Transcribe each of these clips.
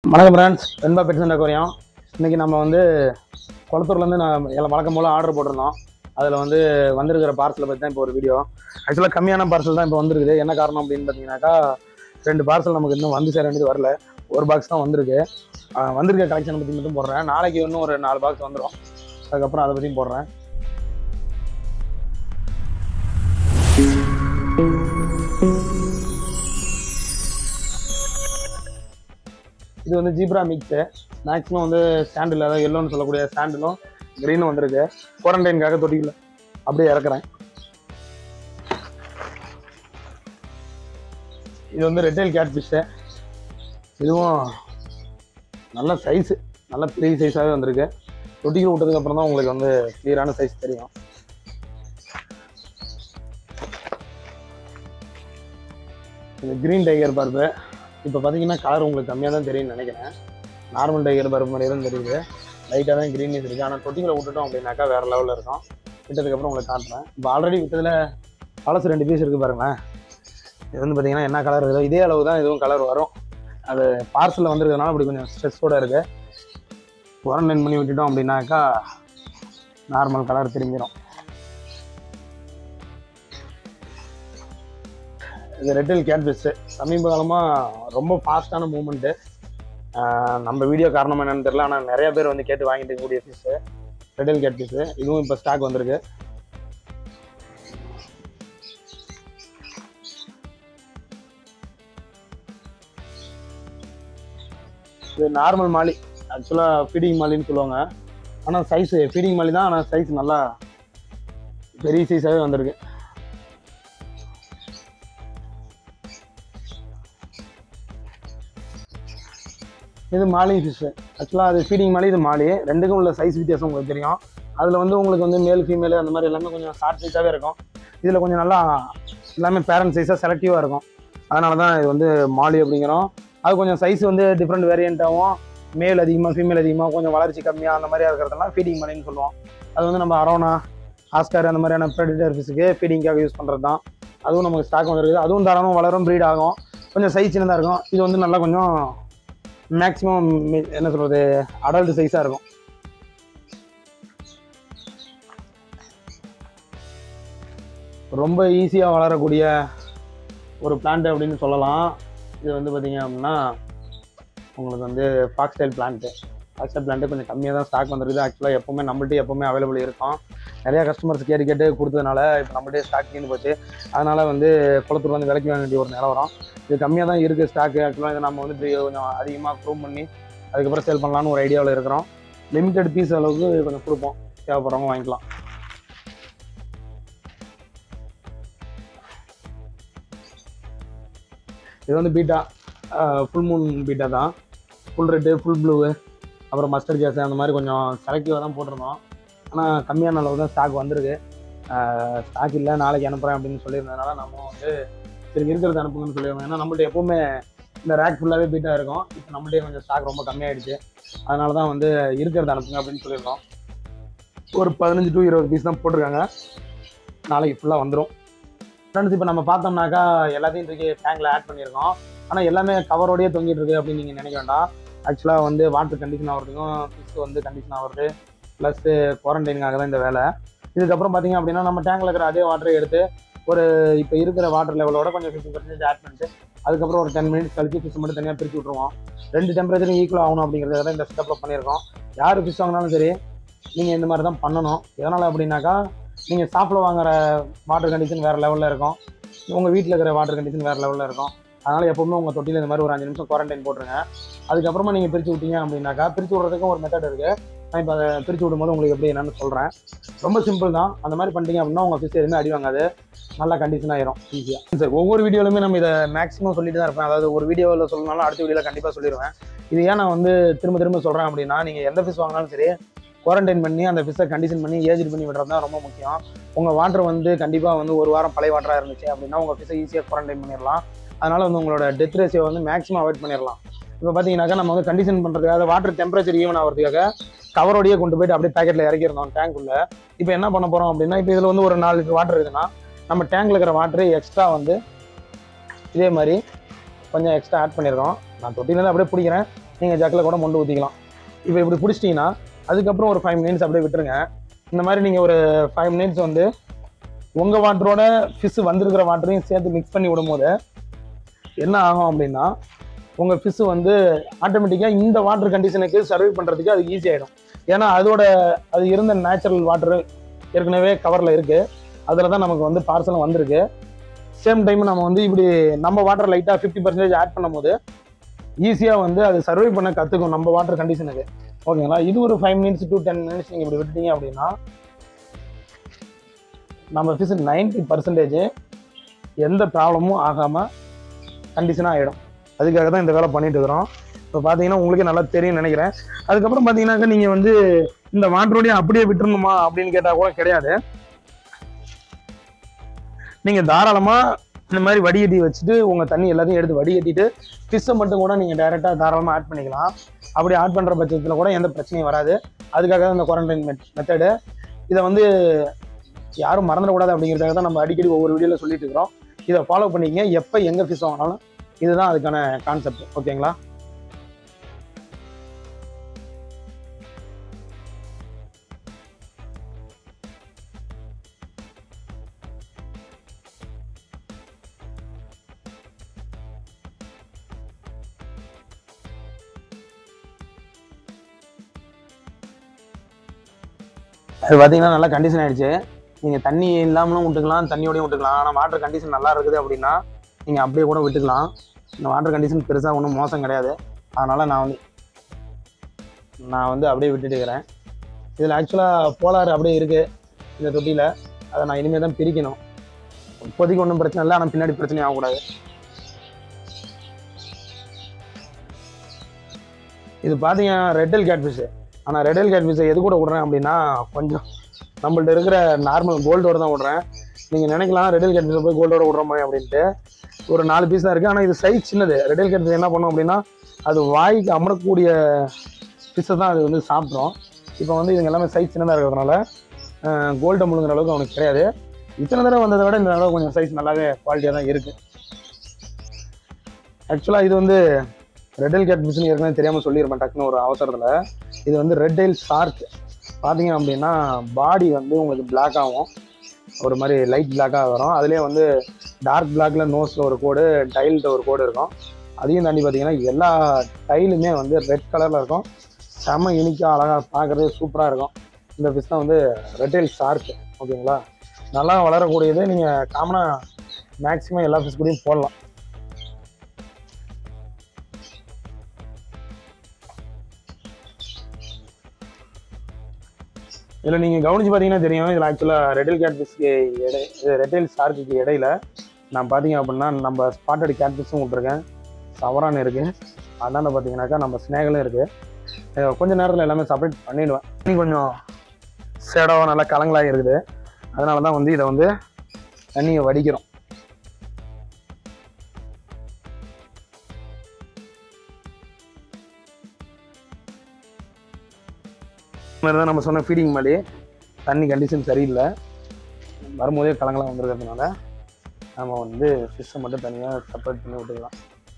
வணக்கம் friends Venba pets and aquarium இன்றைக்கி நம்ம வந்து குளத்தூர்லேருந்து நான் எல்லாம் வழக்கம் போல் ஆர்டர் போட்டிருந்தோம் அதில் வந்து வந்திருக்கிற பார்சலை பற்றி தான் இப்போ ஒரு வீடியோ ஆக்சுவலாக கம்மியான பார்சல் தான் இப்போ வந்திருக்குது என்ன காரணம் அப்படின்னு பார்த்தீங்கன்னாக்கா ரெண்டு பார்சல் நமக்கு இன்னும் வந்து சேர வேண்டியது வரல ஒரு பாக்ஸ் தான் வந்திருக்கு ஆஹ் வந்திருக்க கலெக்ஷனை பற்றி மட்டும் போடுறேன் நாளைக்கு இன்னும் ஒரு நாலு பாக்ஸ் வந்துடும் அதுக்கப்புறம் அதை பற்றியும் போடுறேன் இது வந்து ஜீப்ரா மிக்ஸு மேக்ஸிமம் வந்து சாண்டில் அதாவது எல்லோன்னு சொல்லக்கூடிய சாண்டிலும் க்ரீனும் வந்திருக்கு குவாரண்டைனுக்காக தொட்டிக்கல அப்படியே இறக்குறேன் இது வந்து ரெட்டைல் கேட் ஃபிஷ்ஷு இதுவும் நல்ல சைஸு நல்ல பெரிய சைஸாகவே வந்திருக்கு தொட்டிகள் விட்டதுக்கு அப்புறம் தான் உங்களுக்கு வந்து கிளியரான சைஸ் தெரியும் இது க்ரீன் டைகர் பர்பு இப்போ பார்த்தீங்கன்னா கலர் உங்களுக்கு கம்மியாக தான் தெரியும்னு நினைக்கிறேன் நார்மல் டைகர் பர்பு மாதிரியே தான் தெரியுது லைட்டாக தான் க்ரீனிஸ் இருக்குது ஆனால் தொட்டிகளை விட்டுட்டோம் அப்படின்னாக்கா வேறு லெவலில் இருக்கும் விட்டதுக்கப்புறம் உங்களுக்கு காட்டுறேன் இப்போ ஆல்ரெடி விட்டதில் பழசு ரெண்டு பீஸ் இருக்குது பாருங்களேன் இது வந்து பார்த்தீங்கன்னா என்ன கலர் இருக்குதோ இதே அளவு தான் இதுவும் கலர் வரும் அது பார்சலில் வந்திருக்கிறதுனால அப்படி கொஞ்சம் ஸ்ட்ரெஸ்ஸோட இருக்குது குவாரண்டைன் பண்ணி விட்டுட்டோம் அப்படின்னாக்கா நார்மல் கலர் திரும்பிடும் இது ரெட்டில் கேட்பிஸ்ஸு சமீப காலமாக ரொம்ப ஃபாஸ்ட்டான மூமெண்ட்டு நம்ம வீடியோ காரணமாக என்னன்னு தெரியல ஆனால் நிறைய பேர் வந்து கேட்டு வாங்கிட்டு இருக்கக்கூடிய ஃபிஷ்ஷு ரெட்டில் கேட்பிஸ்ஸு இதுவும் இப்போ ஸ்டாக் வந்திருக்கு இது நார்மல் மாலி ஆக்சுவலாக ஃபீடிங் மாலின்னு சொல்லுவாங்க ஆனால் சைஸு ஃபீடிங் மாலி தான் ஆனால் சைஸ் நல்லா பெரிய சைஸாகவே வந்திருக்கு இது மாலி ஃபிஷ்ஷு ஆக்சுவலாக அது ஃபீடிங் மாலி இது மாலி ரெண்டுக்கும் உள்ள சைஸ் வித்தியாசம் உங்களுக்கு தெரியும் அதில் வந்து உங்களுக்கு வந்து மேல் ஃபீமேல் அந்த மாதிரி எல்லாமே கொஞ்சம் ஷார்ட் சைஸாகவே இருக்கும் இதில் கொஞ்சம் நல்லா எல்லாமே பேரண்ட் சைஸாக செலக்டிவாக இருக்கும் அதனால தான் இது வந்து மாலி அப்படிங்கிறோம் அது கொஞ்சம் சைஸ் வந்து டிஃப்ரெண்ட் வேரியண்ட்டாகவும் மேல் அதிகமாக ஃபீமேல் அதிகமாக கொஞ்சம் வளர்ச்சி கம்மியாக அந்த மாதிரியா இருக்கிறதெல்லாம் ஃபீடிங் மாலின்னு சொல்லுவோம் அது வந்து நம்ம அரோனா ஆஸ்கார் அந்த மாதிரியான ப்ரெடிட்டர் ஃபிஷ்ஷுக்கு ஃபீடிங்காக யூஸ் பண்ணுறது தான் அதுவும் நமக்கு ஸ்டாக் வந்துருக்குது அதுவும் தாராளமாக வளரும் ப்ரீட் ஆகும் கொஞ்சம் சைஸ் சின்னதாக இருக்கும் இது வந்து நல்லா கொஞ்சம் மேக்ஸிமம் என்ன சொல்கிறது அடல்ட் சைஸாக இருக்கும் ரொம்ப ஈஸியாக வளரக்கூடிய ஒரு பிளான்ட் அப்படின்னு சொல்லலாம் இது வந்து பார்த்தீங்க அப்படின்னா உங்களுக்கு வந்து ஃபாக்ஸ்டைல் பிளான்ட்டு ஃபாக்ஸ்டைல் பிளான்ட்டு கொஞ்சம் கம்மியாக தான் ஸ்டாக் வந்துருக்குது ஆக்சுவலாக எப்போவுமே நம்மள்ட்ட எப்போவுமே அவைலபிள் இருக்கும் நிறையா கஸ்டமர்ஸ் கேட்டு கேட்டு கொடுத்ததுனால இப்போ நம்மள்ட்டே ஸ்டாக் தீர்ந்து போச்சு அதனால் வந்து குளத்தூர் வந்து விலைக்கு வாங்க வேண்டிய ஒரு நிலவரம் இது கம்மியாக தான் இருக்குது ஸ்டாக்கு ஆக்சுவலாக இதை நம்ம வந்து இப்படி கொஞ்சம் அதிகமாக ப்ரூவ் பண்ணி அதுக்கப்புறம் சேல் பண்ணலான்னு ஒரு ஐடியாவில் இருக்கிறோம் லிமிட்டட் பீஸ் அளவுக்கு கொஞ்சம் கொடுப்போம் தேவைப்படுறவங்க வாங்கிக்கலாம் இது வந்து பீட்டா ஃபுல் மூன் பீட்டா தான் ஃபுல் ரெட்டு ஃபுல் ப்ளூவு அப்புறம் மஸ்டர் கேஸ் அந்த மாதிரி கொஞ்சம் செலக்டிவாக தான் போட்டிருந்தோம் ஆனால் கம்மியான அளவு தான் ஸ்டாக் வந்திருக்கு ஸ்டாக் இல்லை நாளைக்கு அனுப்புகிறேன் அப்படின்னு சொல்லியிருந்ததுனால நம்ம வந்து சரி இருக்கிறது அனுப்புங்கன்னு சொல்லிடுவோம் ஏன்னா நம்மள்ட்ட எப்போவுமே இந்த ரேக் ஃபுல்லாகவே பீட்டாக இருக்கும் இப்போ நம்மள்ட்டே கொஞ்சம் ஸ்டாக் ரொம்ப கம்மியாயிடுச்சு அதனால தான் வந்து இருக்கிறத அனுப்புங்க அப்படின்னு சொல்லியிருந்தோம் ஒரு பதினஞ்சு டு இருபது பீஸ் தான் போட்டிருக்காங்க நாளைக்கு ஃபுல்லாக வந்துடும் ஃப்ரெண்ட்ஸ் இப்போ நம்ம பார்த்தோம்னாக்கா எல்லாத்தையும் தூக்கி டேங்கில் ஆட் பண்ணியிருக்கோம் ஆனால் எல்லாமே கவரோடயே தொங்கிட்டு இருக்கு அப்படின்னு நீங்கள் நினைக்க வேண்டாம் ஆக்சுவலாக வந்து வாட்டர் கண்டிஷன் ஆகிறதுக்கும் ஃபிஷ் வந்து கண்டிஷன் ஆகிறது ப்ளஸ்ஸு குவாரண்டைனுக்காக தான் இந்த வேலை இதுக்கப்புறம் பார்த்தீங்க அப்படின்னா நம்ம டேங்கில் இருக்கிற அதே வாட்டரை எடுத்து ஒரு இப்போ இருக்கிற வாட்டர் லெவலோட கொஞ்சம் ஃபிஃப்டி பர்சன்டேஜ் ஆட் பண்ணிட்டு அதுக்கப்புறம் ஒரு டென் மினிட்ஸ் கழிச்சு ஃபிஷ் மட்டும் தனியாக பிரித்து விட்ருவோம் ரெண்டு டெம்பரேச்சரும் ஈக்குவல் ஆகணும் அப்படிங்கிறத தான் இந்த செட்டப்பில் பண்ணியிருக்கோம் யார் ஃபிஷ் வாங்கினாலும் சரி நீங்கள் இந்த மாதிரி தான் பண்ணணும் எதனால் அப்படின்னாக்கா நீங்கள் ஷாப்பில் வாங்குற வாட்டர் கண்டிஷன் வேறு லெவலில் இருக்கும் உங்கள் வீட்டில் இருக்கிற வாட்டர் கண்டிஷன் வேறு லெவலில் இருக்கும் அதனால் எப்போவுமே உங்கள் தொட்டியில் இந்த மாதிரி ஒரு அஞ்சு நிமிஷம் குவாரண்டைன் போட்டுருங்க அதுக்கப்புறமா நீங்கள் பிரித்து விட்டீங்க அப்படின்னாக்கா பிரித்து விட்றதுக்கும் ஒரு மெத்தட் இருக்குது நான் இப்போ அதை பிரித்து விடும்போது உங்களுக்கு எப்படி என்னன்னு சொல்கிறேன் ரொம்ப சிம்பிள் தான் அந்த மாதிரி பண்ணிட்டீங்க அப்படின்னா உங்கள் ஃபிஷ் எதுவுமே அடி வாங்காது நல்லா கண்டிஷன் ஆயிரும் ஈஸியாக சார் ஒவ்வொரு வீடியோலையுமே நம்ம இதை மேக்ஸிமம் சொல்லிட்டு தான் இருப்பேன் அதாவது ஒரு வீடியோவில் சொல்லணும்னாலும் அடுத்த வீடியோவில் கண்டிப்பாக சொல்லிடுவேன் இது ஏன் நான் வந்து திரும்ப திரும்ப சொல்கிறேன் அப்படின்னா நீங்கள் எந்த ஃபிஷ் வாங்கினாலும் சரி குவாரண்டைன் பண்ணி அந்த ஃபிஷ்ஷை கண்டிஷன் பண்ணி ஏஜ் பண்ணி விடுறது தான் ரொம்ப முக்கியம் உங்கள் வாட்டர் வந்து கண்டிப்பாக வந்து ஒரு வாரம் பழைய வாட்டராக இருந்துச்சு அப்படின்னா உங்கள் ஃபிஷ்ஷை ஈஸியாக குவாரண்டைன் பண்ணிடலாம் அதனால் வந்து உங்களோட டெத் ரேஷியோ வந்து மேக்ஸிமம் அவாய்ட் பண்ணிடலாம் இப்போ பார்த்தீங்கன்னாக்கா நம்ம வந்து கண்டிஷன் பண்ணுறதுக்காக வாட்டர் டெம்பரேச்சர் ஈவன் ஆகிறதுக்காக கவரோடையே கொண்டு போயிட்டு அப்படியே பேக்கெட்டில் இறக்கிருந்தோம் டேங்க்குள்ள இப்போ என்ன பண்ண போகிறோம் அப்படின்னா இப்போ இதில் வந்து ஒரு நாலு லிட்டர் வாட்டர் இருக்குன்னா நம்ம டேங்க்ல இருக்கிற வாட்டர் எக்ஸ்ட்ரா வந்து இதே மாதிரி கொஞ்சம் எக்ஸ்ட்ரா ஆட் பண்ணியிருக்கோம் நான் தொட்டிலேருந்து அப்படியே பிடிக்கிறேன் நீங்கள் ஜக்கில் கூட மொண்டு ஊற்றிக்கலாம் இப்போ இப்படி பிடிச்சிட்டிங்கன்னா அதுக்கப்புறம் ஒரு ஃபைவ் மினிட்ஸ் அப்படியே விட்டுருங்க இந்த மாதிரி நீங்கள் ஒரு ஃபைவ் மினிட்ஸ் வந்து உங்கள் வாட்டரோட ஃபிஷ் வந்திருக்கிற வாட்டரையும் சேர்த்து மிக்ஸ் பண்ணி விடும்போது என்ன ஆகும் அப்படின்னா உங்கள் ஃபிஷ் வந்து ஆட்டோமேட்டிக்காக இந்த வாட்டர் கண்டிஷனுக்கு சர்வை பண்ணுறதுக்கு அது ஈஸி ஆகிடும் ஏன்னா அதோட அது இருந்த நேச்சுரல் வாட்டர் ஏற்கனவே கவரில் இருக்குது அதில் தான் நமக்கு வந்து பார்சலும் வந்திருக்கு சேம் டைம் நம்ம வந்து இப்படி நம்ம வாட்டர் லைட்டாக ஃபிஃப்டி பர்சன்டேஜ் ஆட் பண்ணும்போது ஈஸியாக வந்து அது சர்வை பண்ண கற்றுக்கும் நம்ம வாட்டர் கண்டிஷனுக்கு ஓகேங்களா இது ஒரு five minutes to ten minutes நீங்கள் இப்படி விட்டுட்டீங்க அப்படின்னா நம்ம ஃபிஷ் நைன்டி பர்சன்டேஜ் எந்த ப்ராப்ளமும் ஆகாமல் கண்டிஷனாக ஆகிடும் அதுக்காக தான் இந்த வேலை பண்ணிட்டு இருக்கிறோம் இப்போ பார்த்தீங்கன்னா உங்களுக்கே நல்லா தெரியும்னு நினைக்கிறேன் அதுக்கப்புறம் பார்த்தீங்கன்னாக்கா நீங்கள் வந்து இந்த வாட்டரோடையும் அப்படியே விட்டுறணுமா அப்படின்னு கேட்டால் கூட கிடையாது நீங்கள் தாராளமாக இந்த மாதிரி வடிகட்டி வச்சுட்டு உங்கள் தண்ணி எல்லாத்தையும் எடுத்து வடிகட்டிட்டு ஃபிஷ்ஷை மட்டும் கூட நீங்கள் டைரெக்டாக தாராளமாக ஆட் பண்ணிக்கலாம் அப்படி ஆட் பண்ணுற பட்சத்தில் கூட எந்த பிரச்சனையும் வராது அதுக்காக தான் இந்த குவாரண்டைன் மெத்தடு இதை வந்து யாரும் மறந்துடக்கூடாது அப்படிங்கிறதுக்காக தான் நம்ம அடிக்கடி ஒவ்வொரு வீடியோவில் சொல்லிட்டு இருக்கிறோம் இதை ஃபாலோ பண்ணிக்கங்க எப்போ எங்கே ஃபிஷ் வாங்கினாலும் இதுதான் அதுக்கான கான்செப்ட் ஓகேங்களா அது பார்த்தீங்கன்னா நல்லா கண்டிஷன் ஆயிடுச்சு நீங்கள் தண்ணி இல்லாமலும் விட்டுக்கலாம் தண்ணியோடையும் விட்டுக்கலாம் ஆனால் வாட்டர் கண்டிஷன் நல்லா இருக்குது அப்படின்னா நீங்கள் அப்படியே கூட விட்டுக்கலாம் இந்த வாட்டர் கண்டிஷன் பெருசாக ஒன்றும் மோசம் கிடையாது அதனால் நான் வந்து நான் வந்து அப்படியே விட்டுட்டு இருக்கிறேன் இதில் ஆக்சுவலாக போலார் அப்படியே இருக்குது இந்த தொட்டியில் அதை நான் இனிமேல் தான் பிரிக்கணும் இப்போதைக்கு ஒன்றும் பிரச்சனை இல்லை ஆனால் பின்னாடி பிரச்சனை ஆகக்கூடாது இது பார்த்தீங்கன்னா ரெட்டல் கேட்ஃபிஷ் ஆனால் ரெட்டல் கேட்ஃபிஷை எது கூட விட்றேன் அப்படின்னா கொஞ்சம் நம்மள்ட்ட இருக்கிற நார்மல் கோல்டோட தான் விட்றேன் நீங்கள் நினைக்கலாம் ரெட்டல் கேட்ஃபிஷை போய் கோல்டோட விட்ற மாதிரி அப்படின்ட்டு ஒரு நாலு பீஸ் தான் இருக்குது ஆனால் இது சைஸ் சின்னது ரெட்டல் கேட்ஃபிஷ் என்ன பண்ணும் அப்படின்னா அது வாய்க்கு அமரக்கூடிய ஃபிஷ்ஷை தான் அது வந்து சாப்பிட்றோம் இப்போ வந்து இதுங்க எல்லாமே சைஸ் சின்னதாக இருக்கிறதுனால கோல்டு முழுங்குற அளவுக்கு அவனுக்கு கிடையாது இத்தனை தடவை வந்ததை விட இந்த தடவை கொஞ்சம் சைஸ் நல்லாவே குவாலிட்டியாக தான் இருக்குது ஆக்சுவலாக இது வந்து ரெட்டல் கேட் மிஷின் ஏற்கனவே தெரியாமல் சொல்லியிருப்பேன் டக்குன்னு ஒரு அவசரத்தில் இது வந்து ரெட்டைல் ஷார்க் பார்த்தீங்க அப்படின்னா பாடி வந்து உங்களுக்கு black ஆகும் ஒரு மாதிரி லைட் பிளாக்காக வரும் அதுலேயே வந்து டார்க் பிளாக்ல நோஸில் ஒரு கோடு டைல்கிட்ட ஒரு கோடு இருக்கும் அதையும் தாண்டி பார்த்தீங்கன்னா எல்லா டைலுமே வந்து ரெட் கலரில் இருக்கும் செம யூனிக்காக அழகாக பார்க்குறது சூப்பராக இருக்கும் இந்த ஃபிஷ் தான் வந்து ரெட்டைல் ஷார்க் ஓகேங்களா நல்லா வளரக்கூடியது நீங்கள் காமனாக மேக்ஸிமம் எல்லா ஃபிஷ் கூடயும் போடலாம் இதில் நீங்கள் கவனிச்சு பார்த்தீங்கன்னா தெரியும் இதில் ஆக்சுவலாக ரெட்டில் கேட்ஃபிஷ்க்கு இடை ரெட்டில் ஷார்க்குக்கு இடையில நான் பார்த்தீங்க அப்படின்னா நம்ம ஸ்பாட்டட் கேட்ஃபிஷும் விட்ருக்கேன் சவரான் இருக்குது அதாண்ட பார்த்தீங்கன்னாக்கா நம்ம ஸ்னேகலும் இருக்குது கொஞ்ச நேரத்தில் எல்லாமே செப்பரேட் பண்ணிடுவேன் தண்ணி கொஞ்சம் சேடாக நல்லா கலங்கலாக இருக்குது அதனால தான் வந்து இதை வந்து தண்ணியை வடிக்கிறோம் இந்த மாதிரி தான் நம்ம சொன்ன ஃபீடிங் மாதிரி தண்ணி கண்டிஷன் சரியில்லை வரும்போதே கலங்கலாம் வந்துருக்கிறதுனால நம்ம வந்து ஃபிஷ்ஷை மட்டும் தனியாக செப்பரேட் பண்ணி விட்டுக்கலாம்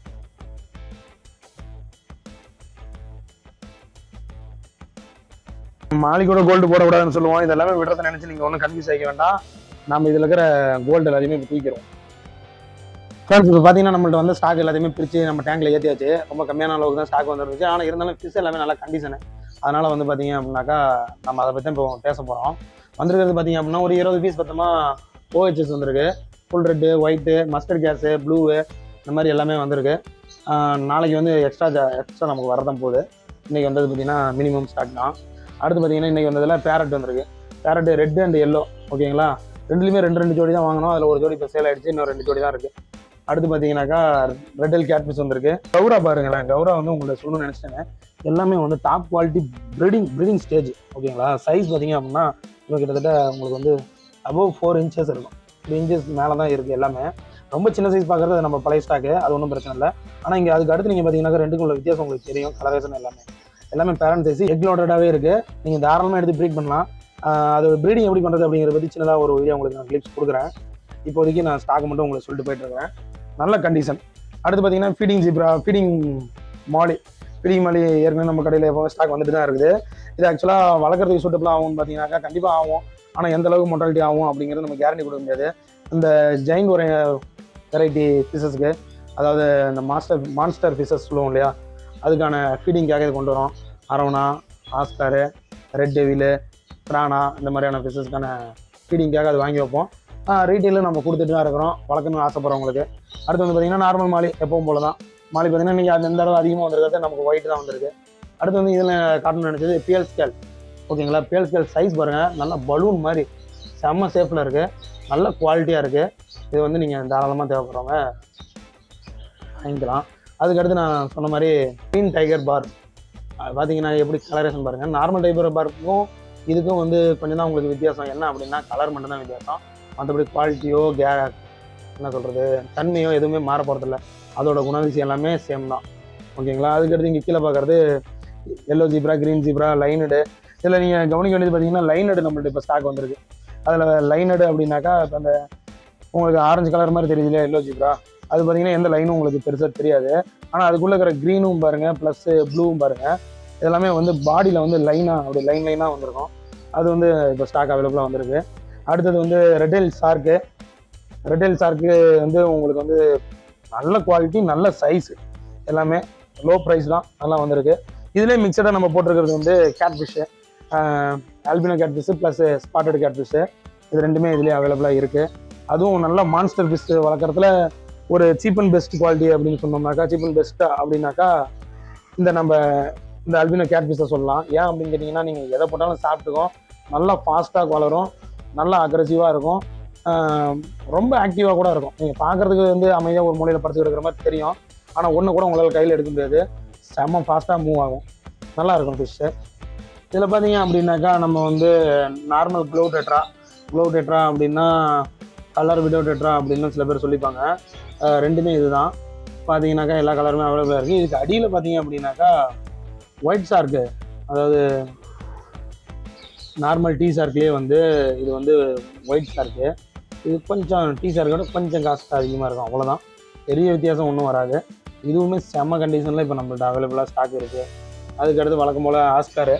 மாலிகூட கோல்டு போடக்கூடாதுன்னு சொல்லுவோம் இது எல்லாமே விடுறதை நினச்சி நீங்கள் ஒன்றும் கன்ஃபியூஸ் ஆகிக்க வேண்டாம் நம்ம இதில் இருக்கிற கோல்டு எல்லாத்தையுமே இப்போ தூக்கிறோம் ஃப்ரெண்ட்ஸ் இப்போ பார்த்தீங்கன்னா நம்மள்ட்ட வந்து ஸ்டாக் எல்லாத்தையுமே பிரித்து நம்ம டேங்க்ல ஏற்றியாச்சு ரொம்ப கம்மியான அளவுக்கு தான் ஸ்டாக் வந்துருந்துச்சு ஆனால் இருந்தாலும் ஃபிஷ் எல்லாமே நல்லா கண்டிஷனு அதனால் வந்து பார்த்தீங்க அப்படின்னாக்கா நம்ம அதை பற்றி தான் இப்போ பேச போகிறோம் வந்திருக்கிறது பார்த்தீங்க அப்படின்னா ஒரு இருபது பீஸ் பத்தமாக ஓஹெச்எஸ் வந்திருக்கு full red white mustard gas blue இந்த மாதிரி எல்லாமே வந்திருக்கு ஆஹ் நாளைக்கு வந்து எக்ஸ்ட்ரா எக்ஸ்ட்ரா நமக்கு வரதான் போகுது இன்றைக்கி வந்தது பார்த்தீங்கன்னா மினிமம் ஸ்டாக் தான் அடுத்து பார்த்தீங்கன்னா இன்றைக்கி வந்ததில் பேரட் வந்திருக்கு பேரட் ரெட் அண்ட் எல்லோ ஓகேங்களா ரெண்டுலேயுமே ரெண்டு ரெண்டு ஜோடி தான் வாங்கினோம் அதில் ஒரு ஜோடி இப்போ சேல் ஆயிடுச்சு இன்னும் ரெண்டு ஜோடி தான் இருக்குது அடுத்து பார்த்தீங்கன்னாக்கா ரெட்டல் கேட்பிஸ் வந்திருக்கு கௌரா பாருங்களேன் கௌரா வந்து உங்களை சொல்லணும்னு நினச்சிட்டேங்க எல்லாமே வந்து top quality breeding breeding stage ஓகேங்களா சைஸ் பார்த்தீங்க அப்படின்னா இப்போ கிட்டத்தட்ட உங்களுக்கு வந்து அபவ் ஃபோர் இன்ச்சஸ் இருக்கும் த்ரீ இன்ச்சஸ் மேலே தான் இருக்குது எல்லாமே ரொம்ப சின்ன சைஸ் பார்க்குறது அது நம்ம பழைய ஸ்டாக்கு அது ஒன்றும் பிரச்சனை இல்லை ஆனால் இங்கே அதுக்கு அடுத்து நீங்கள் பார்த்தீங்கன்னா ரெண்டுக்கும் உள்ள வித்தியாசம் உங்களுக்கு தெரியும் கலரேஷன் எல்லாமே எல்லாமே பேரண்ட் சைஸ் எக் லோடடாகவே இருக்குது நீங்கள் தாராளமாக எடுத்து ப்ரீட் பண்ணலாம் ஆஹ் அது ப்ரீடிங் எப்படி பண்ணுறது அப்படிங்கிறத பற்றி சின்னதாக ஒரு வீடியோ உங்களுக்கு நான் கிளிப்ஸ் கொடுக்குறேன் இப்போதைக்கு நான் ஸ்டாக் மட்டும் உங்களுக்கு சொல்லிட்டு போயிட்டு இருக்கேன் நல்ல கண்டிஷன் அடுத்து பார்த்தீங்கன்னா feeding zebra feeding molly feeding molly ஏற்கனவே நம்ம கடையில் எப்போ ஸ்டாக் வந்துட்டு தான் இருக்குது இது ஆக்சுவலாக வளர்க்குறதுக்கு சூட்டபிளாக ஆகும்னு பார்த்தீங்கன்னாக்கா கண்டிப்பாக ஆகும் ஆனால் எந்த அளவுக்கு மொட்டாலிட்டி ஆகும் அப்படிங்கிறது நம்ம கேரண்டி கொடுக்க முடியாது இந்த ஜெயின் ஒரு வெரைட்டி ஃபிஷஸ்க்கு அதாவது இந்த மாஸ்டர் மான்ஸ்டர் ஃபிஷஸ் சொல்லுவோம் இல்லையா அதுக்கான ஃபீடிங்காக இது கொண்டு வரோம் arowana oscar red devil piranha இந்த மாதிரியான ஃபிஷஸ்க்கான ஃபீடிங்காக அது வாங்கி வைப்போம் ரீட்டெயிலும் நம்ம கொடுத்துட்டு தான் இருக்கிறோம் வளர்க்கணும்னு ஆசைப்படுறவங்களுக்கு அடுத்து வந்து பார்த்தீங்கன்னா நார்மல் மாலி எப்பவும் போல தான் மாலி பார்த்தீங்கன்னா நீங்கள் அது எந்த அளவு அதிகமாக வந்திருக்கிறது நமக்கு ஒயிட் தான் வந்திருக்கு அடுத்து வந்து இதில் காட்டணும்னு நினச்சது பிஎல் ஸ்கேல் ஓகேங்களா பிஎல் ஸ்கேல் சைஸ் பாருங்கள் நல்லா பலூன் மாதிரி செம்ம சேஃபில் இருக்குது நல்ல குவாலிட்டியாக இருக்குது இது வந்து நீங்கள் தாராளமாக தேவைப்படுறவங்க வாங்கிக்கலாம் அதுக்கடுத்து நான் சொன்ன மாதிரி க்ரீன் டைகர் பார் பார்த்தீங்கன்னா எப்படி கலரேஷன் பாருங்கள் நார்மல் டைகர் பார்க்கும் இதுக்கும் வந்து கொஞ்சம் தான் உங்களுக்கு வித்தியாசம் என்ன அப்படின்னா கலர் மட்டும் தான் வித்தியாசம் மற்றபடி குவாலிட்டியோ கே என்ன சொல்கிறது தன்மையோ எதுவுமே மாற போகிறதில்ல அதோட குணாதிசயம் எல்லாமே சேம் தான் ஓகேங்களா அதுக்கடுத்து இங்கே கீழே பார்க்குறது எல்லோ ஜீப்ரா க்ரீன் ஜீப்ரா லைனடு இதில் நீங்கள் கவனிக்க வேண்டியது பார்த்தீங்கன்னா லைனடு நம்மள்ட்ட இப்போ ஸ்டாக் வந்திருக்கு அதில் லைனடு அப்படின்னாக்கா இப்போ அந்த உங்களுக்கு ஆரஞ்சு கலர் மாதிரி தெரியுது இல்லையா எல்லோ ஜீப்ரா அது பார்த்தீங்கன்னா எந்த லைனும் உங்களுக்கு பெருசாக தெரியாது ஆனால் அதுக்குள்ளே இருக்கிற க்ரீனும் பாருங்கள் ப்ளஸ் ப்ளூவும் பாருங்கள் இதெல்லாமே வந்து பாடியில் வந்து லைனாக அப்படி லைன் லைனாக வந்திருக்கும் அது வந்து இப்போ ஸ்டாக் அவைலபிளாக வந்திருக்கு அடுத்தது வந்து ரெட்டெல் ஷார்க்கு ரெட்டெல் ஷார்க்கு வந்து உங்களுக்கு வந்து நல்ல குவாலிட்டி நல்ல சைஸ் எல்லாமே லோ ப்ரைஸ் தான் நல்லா வந்திருக்கு இதுலேயே மிக்சடாக நம்ம போட்டிருக்கிறது வந்து catfish albino catfish plus spotted catfish இது ரெண்டுமே இதுலேயே அவைலபிளாக இருக்குது அதுவும் நல்ல மான்ஸ்டர் ஃபிஷ் வளர்க்குறதுல ஒரு சீப் அண்ட் பெஸ்ட் குவாலிட்டி அப்படின்னு சொன்னோம்னாக்கா சீப் அண்ட் பெஸ்ட் அப்படின்னாக்கா இந்த நம்ம இந்த அல்பினோ கேட் ஃபிஷ்ஷை சொல்லலாம் ஏன் அப்படின்னு கேட்டிங்கன்னா நீங்கள் எதை போட்டாலும் சாப்பிட்டுக்கும் நல்லா ஃபாஸ்ட்டாக வளரும் நல்லா அக்ரெசிவாக இருக்கும் ஆஹ் ரொம்ப ஆக்டிவாக கூட இருக்கும் நீங்கள் பார்க்குறதுக்கு வந்து அமைதியாக ஒரு மூலையில் படுத்து இருக்கிற மாதிரி தெரியும் ஆனால் ஒன்று கூட உங்களால் கையில் எடுக்க முடியாது செம்ம ஃபாஸ்ட்டாக மூவ் ஆகும் நல்லா இருக்கும் ஃபிஷ்ஷு இதில் பார்த்தீங்க அப்படின்னாக்கா நம்ம வந்து normal glow tetra glow tetra அப்படின்னா கலர் விடோ டெட்ரா அப்படின்னு சில பேர் சொல்லிப்பாங்க ஆஹ் ரெண்டுமே இதுதான் பார்த்தீங்கன்னாக்கா எல்லா கலருமே அவைலபிளாக இருக்குது இதுக்கு அடியில் பார்த்தீங்க அப்படின்னாக்கா ஒயிட் ஷார்க்கு அதாவது நார்மல் டீ ஷார்க்லேயே வந்து இது வந்து ஒயிட் ஷார்க்கு இது கொஞ்சம் டீ ஷார்க்கோட கொஞ்சம் காஸ்ட் அதிகமாக இருக்கும் அவ்வளோதான் பெரிய வித்தியாசம் ஒன்றும் வராது இதுவுமே செம்ம கண்டிஷனில் இப்போ நம்மள்ட்ட அவைலபிளாக ஸ்டாக் இருக்குது அதுக்கடுத்து வழக்கம் போல் ஆஸ்காரு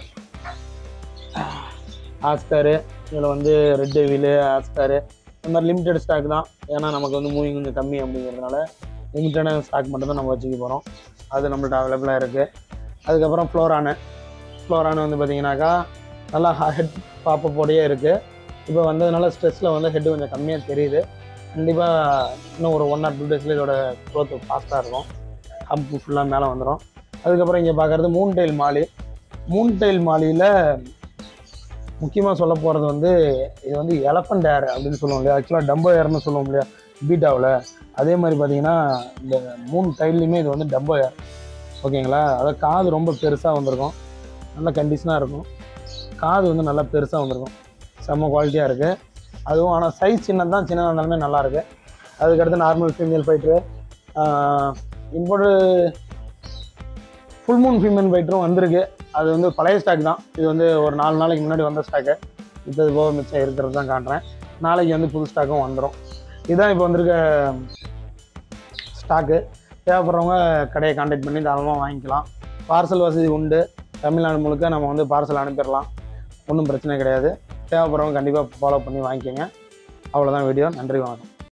ஆஸ்காரு இதில் வந்து ரெட் டெவிலு ஆஸ்காரு இந்த மாதிரி லிமிட்டட் ஸ்டாக் தான் ஏன்னா நமக்கு வந்து மூவிங் கொஞ்சம் கம்மி அப்படிங்கிறதுனால லிமிட்டடான ஸ்டாக் மட்டும் தான் நம்ம வச்சுக்க போகிறோம் அது நம்மள்ட்ட அவைலபிளாக இருக்குது அதுக்கப்புறம் ஃப்ளோரானு ஃப்ளோரானு வந்து பார்த்தீங்கன்னாக்கா நல்லா ஹெட் பாப்பப்போடையே இருக்குது இப்போ வந்ததுனால ஸ்ட்ரெஸ்ஸில் வந்து ஹெட் கொஞ்சம் கம்மியாக தெரியுது கண்டிப்பாக இன்னும் ஒரு ஒன் ஆர் டூ டேஸில் இதோட க்ரோத் ஃபாஸ்ட்டாக இருக்கும் ஹம்ப் ஃபுல்லாக மேலே வந்துடும் அதுக்கப்புறம் இங்கே பார்க்குறது moon tail molly moon tail மாலியில் முக்கியமாக சொல்ல போகிறது வந்து இது வந்து எலஃபண்ட் ஏர் அப்படின்னு சொல்லுவோம் இல்லையா ஆக்சுவலாக டம்போ ஏர்னு சொல்லுவோம் இல்லையா பீட்டாவில் அதே மாதிரி பார்த்தீங்கன்னா இந்த மூணு டைல்லையுமே இது வந்து டம்போ ஏர் ஓகேங்களா அதாவது காது ரொம்ப பெருசாக வந்திருக்கும் நல்ல கண்டிஷனாக இருக்கும் காது வந்து நல்லா பெருசாக வந்திருக்கும் செம்ம குவாலிட்டியாக இருக்குது அதுவும் ஆனால் சைஸ் சின்னது தான் சின்னதாக இருந்தாலுமே நல்லா இருக்கு அதுக்கடுத்து normal female fighter import full moon female ஃபைட்டரும் வந்திருக்கு அது வந்து பழைய ஸ்டாக் தான் இது வந்து ஒரு நாலு நாளைக்கு முன்னாடி வந்த ஸ்டாக்கு இப்போ இது போக மிச்சம் இருக்கிறது தான் காட்டுறேன் நாளைக்கு வந்து புது ஸ்டாக்கும் வந்துடும் இதுதான் இப்போ வந்திருக்க ஸ்டாக்கு தேவைப்படுறவங்க கடையை காண்டாக்ட் பண்ணி தாராளமாக வாங்கிக்கலாம் பார்சல் வசதி உண்டு தமிழ்நாடு முழுக்க நம்ம வந்து பார்சல் அனுப்பிடலாம் ஒன்றும் பிரச்சனை கிடையாது தேவைப்படுறவங்க கண்டிப்பாக ஃபாலோ பண்ணி வாங்கிக்கோங்க அவ்வளோதான் வீடியோ நன்றி வணக்கம்